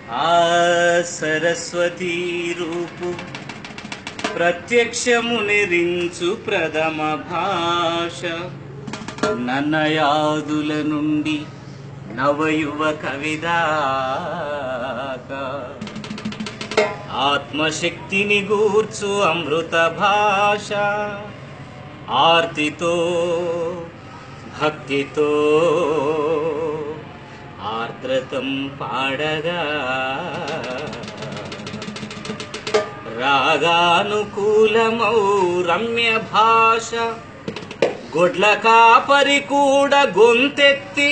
ఆ సరస్వతీ రూపు ప్రత్యక్షము నిరించు ప్రథమ భాష నన్నయాదుల నుండి నవయువ కవిదాక ఆత్మశక్తిని గూర్చు అమృత భాష ఆర్తితో భక్తితో ఆర్ద్రతం పాడగా రాగానుకూలమౌ రమ్య భాష గొడ్ల కాపరి కూడా గొంతెత్తి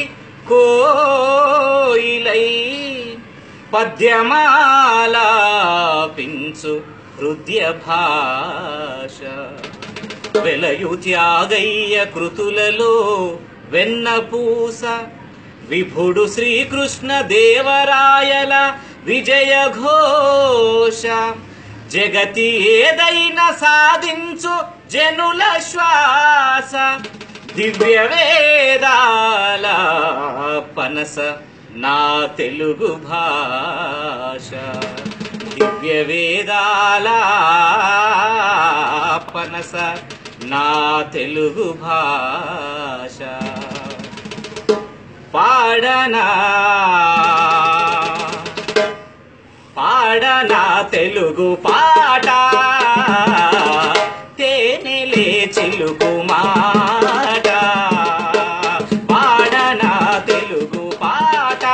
కోయిలై పద్యమాలాపించు హృదయ భాష వెలయు త్యాగయ్య కృతులలో వెన్నపూస విభుడు శ్రీకృష్ణ దేవరాయల విజయ ఘోష జగతి ఏదైనా సాధించు జనుల శ్వాస దివ్య వేదాల పనస నా తెలుగు భాష దివ్య వేదాల పనస నా తెలుగు భాష పాడనా పాడనా తెలుగు పాట తేనెలే చిలుకు మాట పాడనా తెలుగు పాట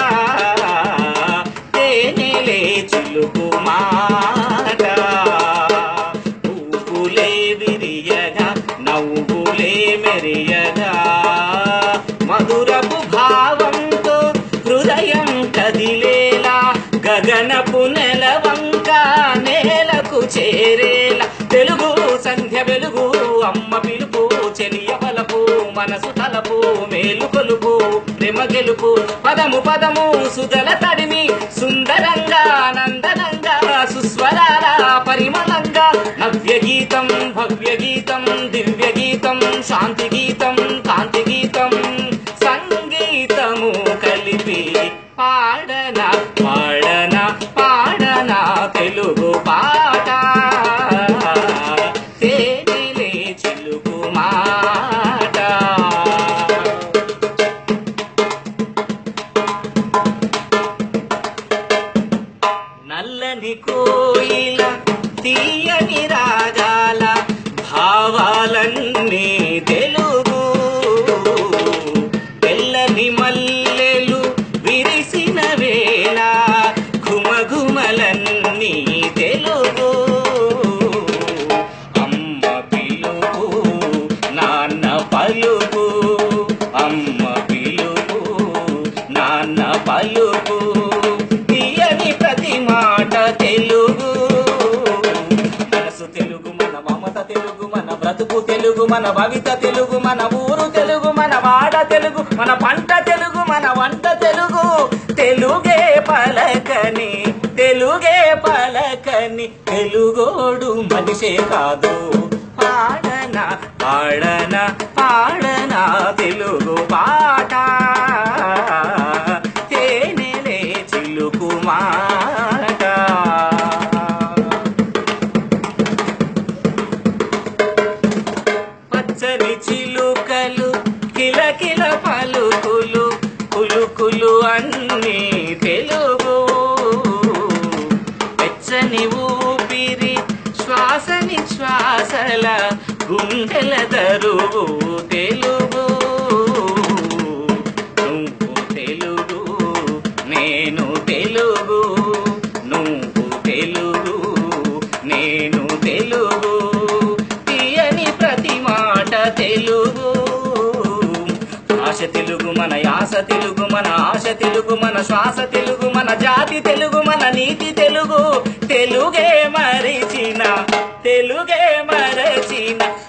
తేనెలే చిలుకు మాట పువ్వులే విరియగా నవ్వులే మెరియగా మధురపు భావంతో హృదయం కదిలేలా గగనపు నెలవంక నేలకు చేరేలా తెలుగు సంధ్య వెలుగు అమ్మ పిలుపు చెలియ బలపు మనసు తలపు మేలు కొలుపు ప్రేమ గెలుపు పదము పదము సుదల తడిమి సుందరంగా నందనంగా సుస్వరాల పరిమళంగా నవ్య గీతం భవ్య గీతం దివ్య గీతం శాంతి గీతం కాంతి గీతం సంగీతము కలిపి పాడన పాడన పాడన తెలుగు పాట తేనెలే చిలుకు మాట నల్లని కోయిల తీయని రాగాల భావాలన్నీ తెలుగు తెల్లని మల్లెలు విరిసిన వేళ ఘుమఘుమలన్నీ తెలుగు అమ్మ పిలుపు నాన్న పలుకు అమ్మ పిలుపు నాన్న పలుకు తీయని ప్రతి మాట తెలుగు మనసు తెలుగు మన మమత తెలుగు మన బ్రతుకు తెలుగు మన భవిత తెలుగు మన ఊరు తెలుగు మన వాడ తెలుగు మన పంట తెలుగు మన వంట తెలుగు తెలుగే పలకని తెలుగే పలకని తెలుగోడు మనిషే కాదు పాడన పాడన పాడన తెలుగు పాట తేనెలే చిలుకు మాట పచ్చని చిలుకలు కిలకిల పలుకులు కులుకులు అన్నీ తెలుగు వెచ్చని ఊపిరి శ్వాసని శ్వాసల గుండెల దరువు తెలుగు నువ్వు తెలుగు నేను తెలుగు నువ్వు తెలుగు నేను తెలుగు తీయని ప్రతి మాట తెలుగు భాష తెలుగు మన యాస తెలుగు మన ఆశ తెలుగు మన శ్వాస తెలుగు మన జాతి తెలుగు మన నీతి తెలుగు తెలుగే మరిచిన తెలుగే మరచిన